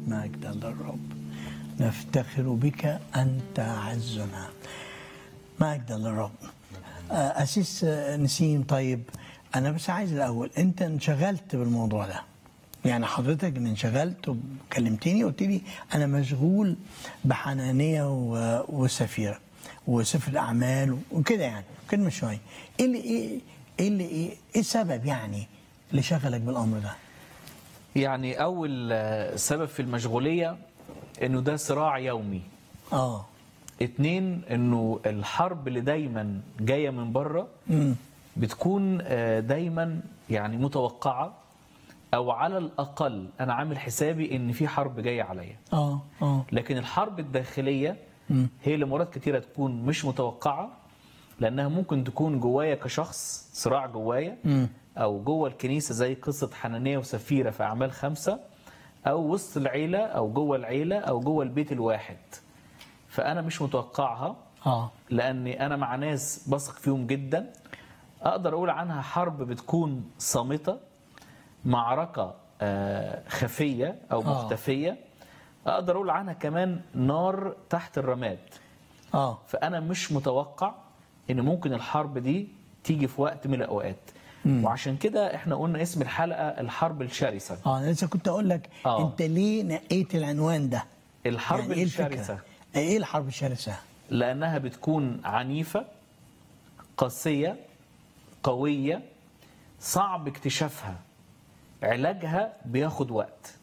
مجدا للرب نفتخر بك أنت عزنا مجدا للرب آه، أسيس آه، نسيم طيب أنا بس عايز الأول أنت انشغلت بالموضوع ده يعني حضرتك ان انشغلت وكلمتني قلت لي انا مشغول بحنانيه و- وسفيره وسفر الاعمال وكده يعني كده من شويه ايه اللي ايه ايه اللي ايه ايه السبب يعني اللي شغلك بالامر ده؟ يعني أول آه، سبب في المشغولية إنه ده صراع يومي اه اتنين إنه الحرب اللي دايما جاية من بره امم بتكون آه، دايما يعني متوقعة أو على الأقل أنا عامل حسابي إن في حرب جاية عليا اه اه لكن الحرب الداخلية هي اللي مرات كتيرة تكون مش متوقعة لأنها ممكن تكون جوايا كشخص صراع جوايا أو جوه الكنيسة زي قصة حنانية وسفيرة في أعمال خمسة أو وسط العيلة أو جوه العيلة أو جوه البيت الواحد فأنا مش متوقعها اه لأني أنا مع ناس بثق فيهم جدا أقدر أقول عنها حرب بتكون صامتة معركة آه، خفية أو آه. مختفية أقدر أقول عنها كمان نار تحت الرماد اه فأنا مش متوقع إن ممكن الحرب دي تيجي في وقت من الأوقات وعشان كده إحنا قلنا اسم الحلقة الحرب الشرسة اه انا لسه كنت اقول لك آه. انت ليه نقيت العنوان ده؟ الحرب يعني ايه الفكره؟ الشرسة ايه الحرب الشرسه؟ لأنها بتكون عنيفة قاسية قوية صعب اكتشافها علاجها بياخد وقت